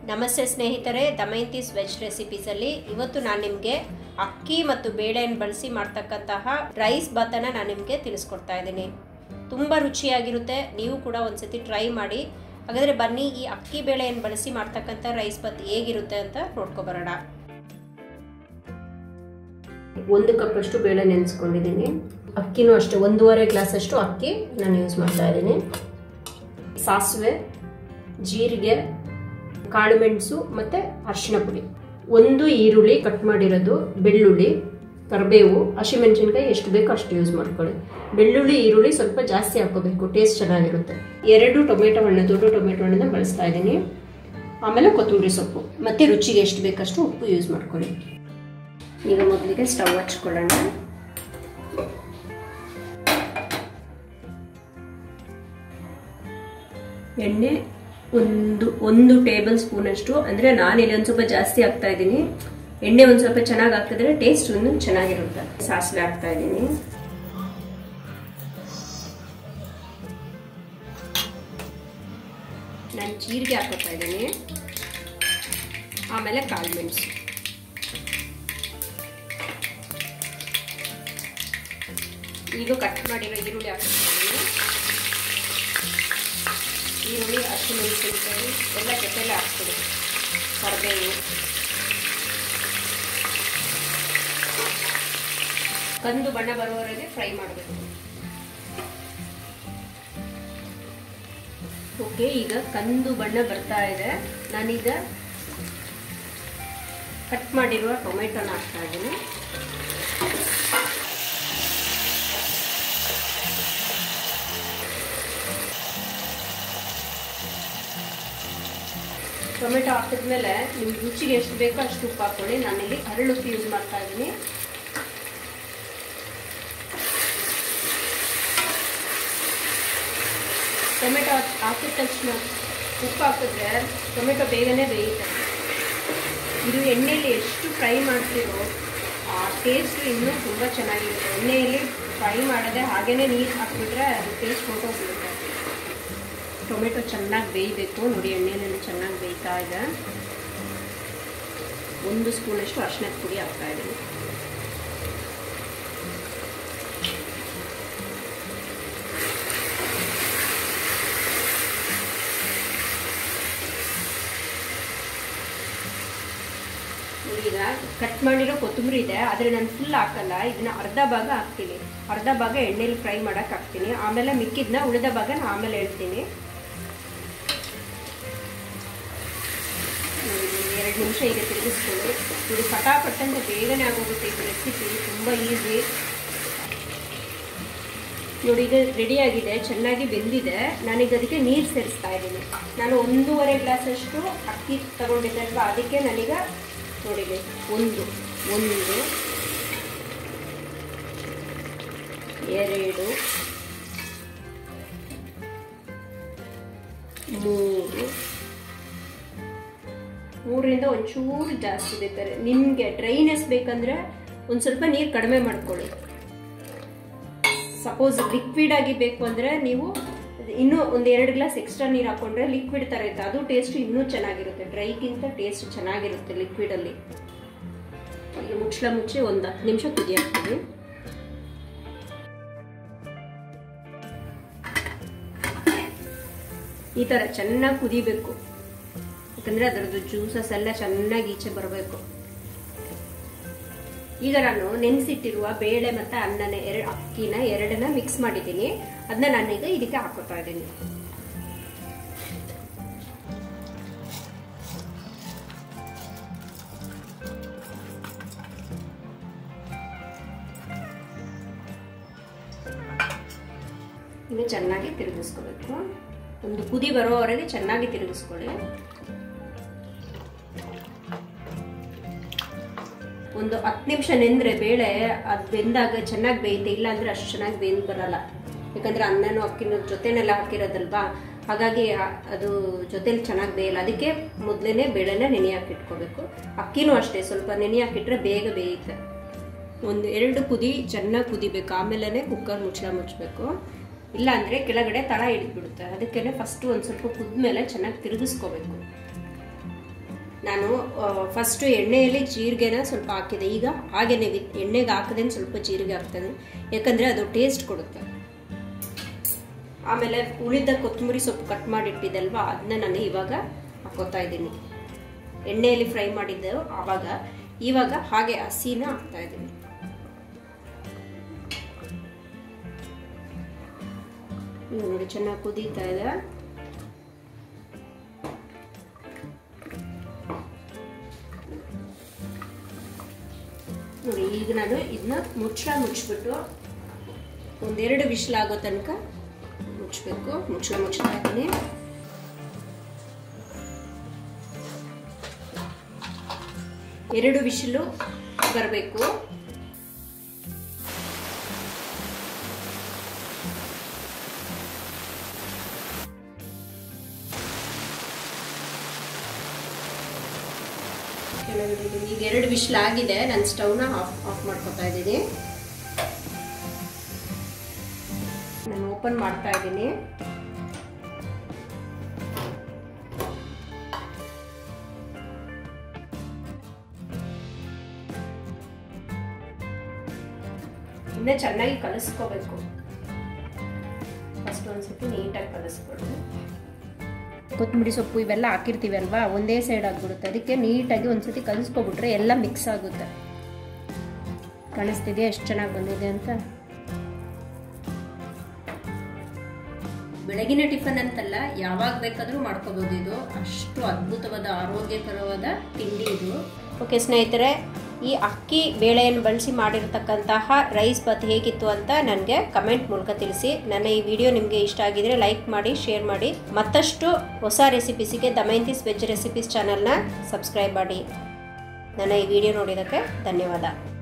ನಮಸ್ತೆ ಸ್ನೇಹಿತರೆ ದಮಯಂತೀಸ್ ವೆಜ್ ರೆಸಿಪೀಸಲ್ಲಿ ಇವತ್ತು ನಾನು ನಿಮಗೆ ಅಕ್ಕಿ ಮತ್ತು ಬೇಳೆಯನ್ನು ಬಳಸಿ ಮಾಡ್ತಕ್ಕಂತಹ ರೈಸ್ ಬಾತನ್ನು ನಾನು ನಿಮಗೆ ತಿಳಿಸ್ಕೊಡ್ತಾ ಇದ್ದೀನಿ ತುಂಬ ರುಚಿಯಾಗಿರುತ್ತೆ ನೀವು ಕೂಡ ಒಂದ್ಸತಿ ಟ್ರೈ ಮಾಡಿ ಹಾಗಾದರೆ ಬನ್ನಿ ಈ ಅಕ್ಕಿ ಬೇಳೆಯನ್ನು ಬಳಸಿ ಮಾಡ್ತಕ್ಕಂಥ ರೈಸ್ ಬಾತ್ ಹೇಗಿರುತ್ತೆ ಅಂತ ನೋಡ್ಕೊಬರೋಣ ಒಂದು ಕಪ್ಪಷ್ಟು ಬೇಳೆ ನೆನೆಸ್ಕೊಂಡಿದ್ದೀನಿ ಅಕ್ಕಿನೂ ಅಷ್ಟೇ ಒಂದೂವರೆ ಗ್ಲಾಸಷ್ಟು ಅಕ್ಕಿ ನಾನು ಯೂಸ್ ಮಾಡ್ತಾ ಇದ್ದೀನಿ ಸಾಸಿವೆ ಜೀರಿಗೆ ಕಾಳುಮೆಣಸು ಮತ್ತು ಅರಿಶಿನ ಪುಡಿ ಒಂದು ಈರುಳ್ಳಿ ಕಟ್ ಮಾಡಿರೋದು ಬೆಳ್ಳುಳ್ಳಿ ಕರಿಬೇವು ಹಸಿಮೆಣಸಿನ್ಕಾಯಿ ಎಷ್ಟು ಬೇಕೋ ಅಷ್ಟು ಯೂಸ್ ಮಾಡ್ಕೊಳ್ಳಿ ಬೆಳ್ಳುಳ್ಳಿ ಈರುಳ್ಳಿ ಸ್ವಲ್ಪ ಜಾಸ್ತಿ ಹಾಕೋಬೇಕು ಟೇಸ್ಟ್ ಚೆನ್ನಾಗಿರುತ್ತೆ ಎರಡು ಟೊಮೆಟೊ ಹಣ್ಣು ದೊಡ್ಡ ಟೊಮೆಟೊ ಹಣ್ಣನ್ನ ಬಳಸ್ತಾ ಇದ್ದೀನಿ ಆಮೇಲೆ ಕೊತ್ತಂಬರಿ ಸೊಪ್ಪು ಮತ್ತು ರುಚಿಗೆ ಎಷ್ಟು ಬೇಕಷ್ಟು ಉಪ್ಪು ಯೂಸ್ ಮಾಡ್ಕೊಳ್ಳಿ ಈಗ ಮೊದಲಿಗೆ ಸ್ಟವ್ ಹಚ್ಕೊಳ್ಳೋಣ ಎಣ್ಣೆ ಒಂದು ಒಂದು ಟೇಬಲ್ ಸ್ಪೂನಷ್ಟು ಅಂದರೆ ನಾನು ಇಲ್ಲಿ ಒಂದು ಸ್ವಲ್ಪ ಜಾಸ್ತಿ ಹಾಕ್ತಾ ಇದ್ದೀನಿ ಎಣ್ಣೆ ಒಂದು ಸ್ವಲ್ಪ ಚೆನ್ನಾಗಿ ಹಾಕಿದ್ರೆ ಟೇಸ್ಟ್ ಒಂದು ಚೆನ್ನಾಗಿರುತ್ತೆ ಸಾಸಿವೆ ಹಾಕ್ತಾ ಇದ್ದೀನಿ ನಾನು ಜೀರಿಗೆ ಹಾಕೋತಾ ಇದ್ದೀನಿ ಆಮೇಲೆ ಕಾಳು ಮೆಣಸು ಈಗ ಕಟ್ ಮಾಡಿರೋ ಈರುಳ್ಳಿ ಹಾಕ್ತೀನಿ ಈರುಳ್ಳಿ ಹಸಿಮೆಣಸಿನಕಾಯಿ ಎಲ್ಲ ಜೊತೆಲೆ ಹಾಕ್ತೀನಿ ಕರಿಬೇವು ಕಂದು ಬಣ್ಣ ಬರುವವರೆಗೆ ಫ್ರೈ ಮಾಡಬೇಕು ಓಕೆ ಈಗ ಕಂದು ಬಣ್ಣ ಬರ್ತಾ ಇದೆ ನಾನೀಗ ಕಟ್ ಮಾಡಿರುವ ಟೊಮೆಟೊನ ಹಾಕ್ತಾ ಇದ್ದೀನಿ ಟೊಮೆಟೊ ಹಾಕಿದ್ಮೇಲೆ ನಿಮ್ಗೆ ರುಚಿಗೆ ಎಷ್ಟು ಬೇಕೋ ಅಷ್ಟು ಉಪ್ಪು ಹಾಕೊಳ್ಳಿ ನಾನಿಲ್ಲಿ ಹರಳು ಉಪ್ಪು ಯೂಸ್ ಮಾಡ್ತಾ ಇದ್ದೀನಿ ಟೊಮೆಟೊ ಹಾಕಿದ ತಕ್ಷಣ ಉಪ್ಪು ಹಾಕಿದ್ರೆ ಟೊಮೆಟೊ ಬೇಗನೆ ಬೇಯುತ್ತೆ ಇದು ಎಣ್ಣೆಯಲ್ಲಿ ಎಷ್ಟು ಫ್ರೈ ಮಾಡ್ತೀರೋ ಆ ಟೇಸ್ಟ್ ಇನ್ನೂ ತುಂಬ ಚೆನ್ನಾಗಿರುತ್ತೆ ಎಣ್ಣೆಯಲ್ಲಿ ಫ್ರೈ ಮಾಡದೆ ಹಾಗೇ ನೀರು ಹಾಕ್ಬಿಟ್ರೆ ಅದು ಟೇಸ್ಟ್ ಹೊರಟೋಗ್ಬಿಡುತ್ತೆ ಟೊಮೆಟೊ ಚೆನ್ನಾಗಿ ಬೇಯಬೇಕು ನೋಡಿ ಎಣ್ಣೆಯಲ್ಲಿ ಚೆನ್ನಾಗಿ ಬೇಯ್ತಾ ಇದೆ ಒಂದು ಸ್ಪೂನಷ್ಟು ಅರ್ಶಿನದ ಪುಡಿ ಹಾಕ್ತಾ ಇದ್ದೀನಿ ಈಗ ಕಟ್ ಮಾಡಿರೋ ಕೊತ್ತಂಬರಿ ಇದೆ ಆದರೆ ನಾನು ಫುಲ್ ಹಾಕಲ್ಲ ಇದನ್ನ ಅರ್ಧ ಭಾಗ ಹಾಕ್ತೀನಿ ಅರ್ಧ ಭಾಗ ಎಣ್ಣೆಲಿ ಫ್ರೈ ಮಾಡಕ್ಕೆ ಹಾಕ್ತೀನಿ ಆಮೇಲೆ ಮಿಕ್ಕಿದ್ನ ಉಳಿದ ಭಾಗ ನಾನು ಆಮೇಲೆ ಹೇಳ್ತೀನಿ ಎರಡು ನಿಮಿಷ ಈಗ ತಿರುಗಿಸ್ಕೊಳ್ಳಿ ಇದು ಪಟಾಪಟ್ ಅಂತ ಬೇಗನೆ ಆಗೋಗುತ್ತೆ ಇದು ರೆಸಿಪಿ ತುಂಬ ಈಸಿ ನೋಡಿ ಈಗ ರೆಡಿಯಾಗಿದೆ ಚೆನ್ನಾಗಿ ಬೆಂದಿದೆ ನಾನೀಗ ಅದಕ್ಕೆ ನೀರು ಸೇರಿಸ್ತಾ ಇದ್ದೀನಿ ನಾನು ಒಂದೂವರೆ ಗ್ಲಾಸಷ್ಟು ಅಕ್ಕಿ ತಗೊಂಡಿದ್ದೆ ಅಲ್ವಾ ಅದಕ್ಕೆ ನಾನೀಗ ನೋಡಿದೆ ಒಂದು ಒಂದು ಎರಡು ಮೂರು ಮೂರರಿಂದ ಒಂಚೂರು ಜಾಸ್ತಿ ಬೇಕಾದ್ರೆ ನಿಮಗೆ ಡ್ರೈನೆಸ್ ಬೇಕಂದ್ರೆ ಒಂದು ಸ್ವಲ್ಪ ನೀರು ಕಡಿಮೆ ಮಾಡ್ಕೊಳ್ಳಿ ಸಪೋಸ್ ಲಿಕ್ವಿಡ್ ಆಗಿ ಬೇಕು ಅಂದರೆ ನೀವು ಇನ್ನೂ ಒಂದು ಎರಡು ಗ್ಲಾಸ್ ಎಕ್ಸ್ಟ್ರಾ ನೀರು ಹಾಕೊಂಡ್ರೆ ಲಿಕ್ವಿಡ್ ಥರ ಇರುತ್ತೆ ಅದು ಟೇಸ್ಟ್ ಇನ್ನೂ ಚೆನ್ನಾಗಿರುತ್ತೆ ಡ್ರೈಗಿಂತ ಟೇಸ್ಟ್ ಚೆನ್ನಾಗಿರುತ್ತೆ ಲಿಕ್ವಿಡಲ್ಲಿ ಈಗ ಮುಚ್ಚಳ ಮುಚ್ಚಿ ಒಂದು ಹತ್ತು ನಿಮಿಷ ಕುದಿ ಹಾಕ್ತೀವಿ ಈ ಥರ ಚೆನ್ನಾಗಿ ಕುದಿಬೇಕು ಯಾಕಂದರೆ ಅದರದ್ದು ಜ್ಯೂಸಸ್ ಎಲ್ಲ ಚೆನ್ನಾಗಿ ಈಚೆ ಬರಬೇಕು ಈಗ ನಾನು ನೆನೆಸಿಟ್ಟಿರುವ ಬೇಳೆ ಮತ್ತು ಅನ್ನನ ಎರಡು ಅಕ್ಕಿನ ಎರಡನ್ನ ಮಿಕ್ಸ್ ಮಾಡಿದ್ದೀನಿ ಅದನ್ನ ನಾನೀಗ ಇದಕ್ಕೆ ಹಾಕೋತಾ ಇದ್ದೀನಿ ಇನ್ನು ಚೆನ್ನಾಗಿ ತಿರುಗಿಸ್ಕೋಬೇಕು ಒಂದು ಕುದಿ ಬರೋವರೆಗೆ ಚೆನ್ನಾಗಿ ತಿರುಗಿಸ್ಕೊಳ್ಳಿ ಒಂದು ಹತ್ತು ನಿಮಿಷ ನೆಂದ್ರೆ ಬೇಳೆ ಅದು ಬೆಂದಾಗ ಚೆನ್ನಾಗಿ ಬೇಯುತ್ತೆ ಇಲ್ಲ ಅಂದ್ರೆ ಅಷ್ಟು ಚೆನ್ನಾಗಿ ಬೆಂದು ಬರಲ್ಲ ಯಾಕಂದ್ರೆ ಅನ್ನನೂ ಅಕ್ಕಿನ ಜೊತೆನೆಲ್ಲ ಹಾಕಿರೋದಲ್ವಾ ಹಾಗಾಗಿ ಅದು ಜೊತೆಲಿ ಚೆನ್ನಾಗಿ ಬೇಯಲ್ಲ ಅದಕ್ಕೆ ಮೊದಲೇ ಬೇಳೆನ ನೆನೆ ಹಾಕಿಟ್ಕೋಬೇಕು ಅಕ್ಕಿನೂ ಅಷ್ಟೇ ಸ್ವಲ್ಪ ನೆನೆ ಹಾಕಿಟ್ರೆ ಬೇಗ ಬೇಯುತ್ತೆ ಒಂದು ಎರಡು ಕುದಿ ಚೆನ್ನಾಗಿ ಕುದಿಬೇಕು ಆಮೇಲೆ ಕುಕ್ಕರ್ ಮುಚ್ಚಳ ಮುಚ್ಚಬೇಕು ಇಲ್ಲ ಅಂದರೆ ಕೆಳಗಡೆ ತಳ ಹಿಡಿದ್ಬಿಡುತ್ತೆ ಅದಕ್ಕೆ ಫಸ್ಟು ಒಂದು ಸ್ವಲ್ಪ ಕುದ್ಮೇಲೆ ಚೆನ್ನಾಗಿ ತಿರುಗಿಸ್ಕೋಬೇಕು ನಾನು ಫಸ್ಟು ಎಣ್ಣೆಯಲ್ಲಿ ಜೀರಿಗೆನ ಸ್ವಲ್ಪ ಹಾಕಿದೆ ಈಗ ಹಾಗೇನೆ ವಿ- ಎಣ್ಣೆಗೆ ಹಾಕದೆ ಸ್ವಲ್ಪ ಜೀರಿಗೆ ಹಾಕ್ತದೆ ಯಾಕಂದರೆ ಅದು ಟೇಸ್ಟ್ ಕೊಡುತ್ತೆ ಆಮೇಲೆ ಉಳಿದ ಕೊತ್ತಂಬರಿ ಸೊಪ್ಪು ಕಟ್ ಮಾಡಿಟ್ಟಿದ್ದಲ್ವಾ ಅದನ್ನ ನಾನು ಇವಾಗ ಹಾಕೋತಾ ಇದ್ದೀನಿ ಎಣ್ಣೆಯಲ್ಲಿ ಫ್ರೈ ಮಾಡಿದ್ದೆ ಆವಾಗ ಇವಾಗ ಹಾಗೆ ಹಸಿನ ಹಾಕ್ತಾ ಇದ್ದೀನಿ ಈಗ ನೋಡಿ ಚೆನ್ನಾಗಿ ಕುದೀತಾ ಇದೆ ನೋಡಿ ಈಗ ನಾನು ಇದನ್ನ ಮುಚ್ಚಳ ಮುಚ್ಚಿಬಿಟ್ಟು ಒಂದೆರಡು ವಿಶ್ಲಾಗೋ ತನಕ ಮುಚ್ಚಬೇಕು ಮುಚ್ಚಳ ಮುಚ್ತಾ ಇದ್ದೀನಿ ಎರಡು ವಿಶಿಲು ಬರಬೇಕು ಕೆಳಗಡೆ ಇದು ಈಗ ಎರಡು ವಿಶ್ಲ್ ಆಗಿದೆ ನಾನು ಸ್ಟವ್ನ ಆಫ್ ಆಫ್ ಮಾಡ್ಕೊತಾ ಇದ್ದೀನಿ ನಾನು ಓಪನ್ ಮಾಡ್ತಾ ಇದ್ದೀನಿ ಇನ್ನೂ ಚೆನ್ನಾಗಿ ಕಲಿಸ್ಕೋಬೇಕು ಫಸ್ಟ್ ಒಂದ್ಸತಿ ನೀಟಾಗಿ ಕಲಿಸ್ಕೊಳ್ಳಿ ಕೊತ್ತಂಬರಿ ಸೊಪ್ಪು ಇವೆಲ್ಲ ಹಾಕಿರ್ತೀವಿ ಅಲ್ವಾ ಒಂದೇ ಸೈಡ್ ಆಗಿಬಿಡುತ್ತೆ ಅದಕ್ಕೆ ನೀಟಾಗಿ ಒಂದ್ಸತಿ ಕಲಿಸ್ಕೊಬಿಟ್ರೆ ಎಲ್ಲ ಮಿಕ್ಸ್ ಆಗುತ್ತೆ ಕಾಣಿಸ್ತಿದೆ ಎಷ್ಟು ಚೆನ್ನಾಗಿ ಬಂದಿದೆ ಅಂತ ಬೆಳಗಿನ ಟಿಫನ್ ಅಂತಲ್ಲ ಯಾವಾಗ ಬೇಕಾದರೂ ಮಾಡ್ಕೋಬೋದು ಇದು ಅಷ್ಟು ಅದ್ಭುತವಾದ ಆರೋಗ್ಯಕರವಾದ ತಿಂಡಿ ಇದು ಓಕೆ ಸ್ನೇಹಿತರೆ ಈ ಅಕ್ಕಿ ಬೇಳೆಯನ್ನು ಬಳಸಿ ಮಾಡಿರ್ತಕ್ಕಂತಹ ರೈಸ್ ಬಾತ್ ಹೇಗಿತ್ತು ಅಂತ ನನಗೆ ಕಮೆಂಟ್ ಮೂಲಕ ತಿಳಿಸಿ ನನ್ನ ಈ ವಿಡಿಯೋ ನಿಮಗೆ ಇಷ್ಟ ಆಗಿದ್ರೆ ಲೈಕ್ ಮಾಡಿ ಶೇರ್ ಮಾಡಿ ಮತ್ತಷ್ಟು ಹೊಸ ರೆಸಿಪೀಸಿಗೆ ದಮಯಂತೀಸ್ ವೆಜ್ ರೆಸಿಪೀಸ್ ಚಾನಲ್ನ ಸಬ್ಸ್ಕ್ರೈಬ್ ಮಾಡಿ ನನ್ನ ಈ ವಿಡಿಯೋ ನೋಡಿದ್ದಕ್ಕೆ ಧನ್ಯವಾದ